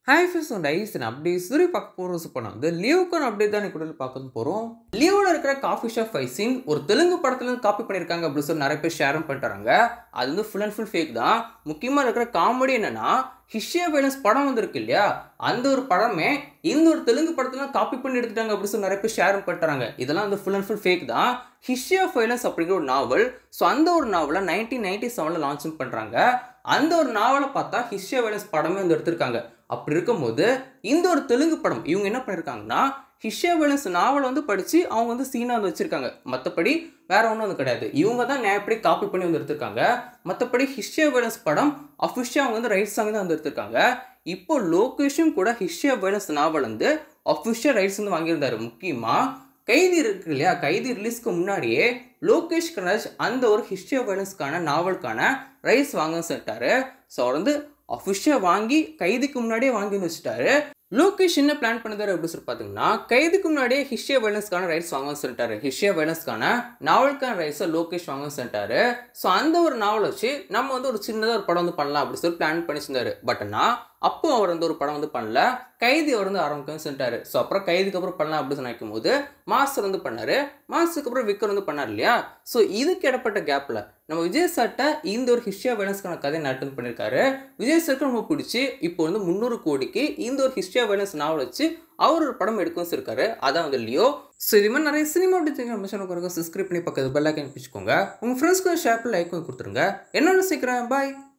hi Fizz and ice அப்படி சுரி பார்க்க போகிறோம் சூப்பர் வந்து லியோக்கான அப்டேட் தான் கூட பார்க்க போகிறோம் லியோவில் இருக்கிற காஃபி ஷாப் ஃபைசின் ஒரு தெலுங்கு படத்துலேருந்து காப்பி பண்ணியிருக்காங்க அப்படின்னு சொல்லி நிறைய பேர் ஷேரும் பண்ணிட்டாங்க அது வந்து ஃபுல் அண்ட் ஃபுல் ஃபேக் தான் முக்கியமாக இருக்கிற காமெடி என்னன்னா ஹிஷியா வைலன்ஸ் படம் வந்திருக்கு இல்லையா அந்த ஒரு படமே இந்த ஒரு தெலுங்கு படத்துல காப்பி பண்ணி எடுத்துட்டாங்க அப்படின்னு சொல்லி நிறைய பேர் ஷேரும் பண்ணிட்டாங்க இதெல்லாம் வந்து ஃபுல் அண்ட் ஃபுல் ஃபேக் தான் ஹிஷியா ஃபைலன்ஸ் அப்படிங்கிற ஒரு நாவல் ஸோ அந்த ஒரு நாவலை நைன்டீன் நைன்டி செவனில் லான்ச்சும் பண்ணுறாங்க அந்த ஒரு நாவலை பார்த்தா ஹிஸ்டியா வைலன்ஸ் படமே வந்து எடுத்திருக்காங்க அப்படி இருக்கும்போது இந்த ஒரு தெலுங்கு படம் இவங்க என்ன பண்ணியிருக்காங்கன்னா ஹிஸ்டியா வைலன்ஸ் நாவலை வந்து படித்து அவங்க வந்து சீனாக வந்து வச்சுருக்காங்க மற்றபடி வேற ஒன்றும் வந்து கிடையாது இவங்க தான் நியாயப்படி காப்பி பண்ணி வந்து எடுத்திருக்காங்க மற்றபடி ஹிஸ்டியா வைலன்ஸ் படம் அஃபிஷியாக அவங்க வந்து ரைட்ஸ் தான் வந்து எடுத்திருக்காங்க இப்போ லோகேஷும் கூட ஹிஸ்டியா வைலன்ஸ் நாவல் வந்து அஃபிஷியல் ரைட்ஸ் வந்து வாங்கியிருந்தாரு முக்கியமாக கைதி இருக்கு இல்லையா கைதி ரிலீஸ்க்கு முன்னாடியே லோகேஷ் கனராஜ் அந்த ஒரு ஹிஸ்ட்ரி ஆஃப் வைலன்ஸ்க்கான நாவலுக்கான ரைஸ் வாங்க சொல்லிட்டாரு ஸோ அவர் வந்து அஃபிஷியாக வாங்கி கைதிக்கு முன்னாடியே வாங்கி வந்து வச்சுட்டாரு லோகேஷ் என்ன பிளான் பண்ணுறாரு அப்படின்னு சொல்லி பார்த்தீங்கன்னா கைதுக்கு முன்னாடியே ஹிஸ்ட்ரி வைலன்ஸ்க்கான ரைட்ஸ் வாங்க சொல்லிட்டாரு ஹிஸ்ட்ரி வைலன்ஸ்க்கான நாவலுக்கான ரைட்ஸை லோகேஷ் வாங்க சொல்லிட்டாரு ஸோ அந்த ஒரு நாவலை வச்சு நம்ம வந்து ஒரு சின்னதாக ஒரு படம் வந்து பண்ணலாம் அப்படின்னு சொல்லி பிளான் பண்ணி செஞ்சாரு பட் ஆனால் அப்போ அவர் வந்து ஒரு படம் வந்து பண்ணல கைதி அவர் வந்து ஆரம்பிக்கணும்னு சொல்லிட்டாரு ஸோ அப்புறம் கைதுக்கு அப்புறம் பண்ணலாம் அப்படின்னு நினைக்கும் போது மாஸ்டர் வந்து பண்ணாரு மாஸ்டருக்கு அப்புறம் விக்கர் வந்து பண்ணார் இல்லையா ஸோ இதுக்கு இடப்பட்ட கேப்பில் நம்ம விஜய் சார்ட்ட இந்த ஒரு ஹிஸ்ட்ரி ஆஃப் வைலன்ஸ்க்கான கதை நட்டன் பண்ணியிருக்காரு விஜய் சாருக்கு ரொம்ப பிடிச்சி இப்போ வந்து முந்நூறு கோடிக்கு இந்த ஒரு ஹிஸ்ட்ரி ஆஃப் வைலன்ஸ் நாவல் வச்சு அவர் ஒரு படம் எடுக்கவும் இருக்காரு அதான் வந்து லியோ ஸோ இது மாதிரி நிறைய சினிமா அப்படி நம்ம சேனல் சப்ஸ்கிரைப் பண்ணி பக்கத்து பெல்லாக்கன் பிடிச்சிக்கோங்க உங்கள் ஃப்ரெண்ட்ஸ்க்கு ஷேப்பில் லைக் கொடுத்துருங்க என்னென்ன சீக்கிரம் பாய்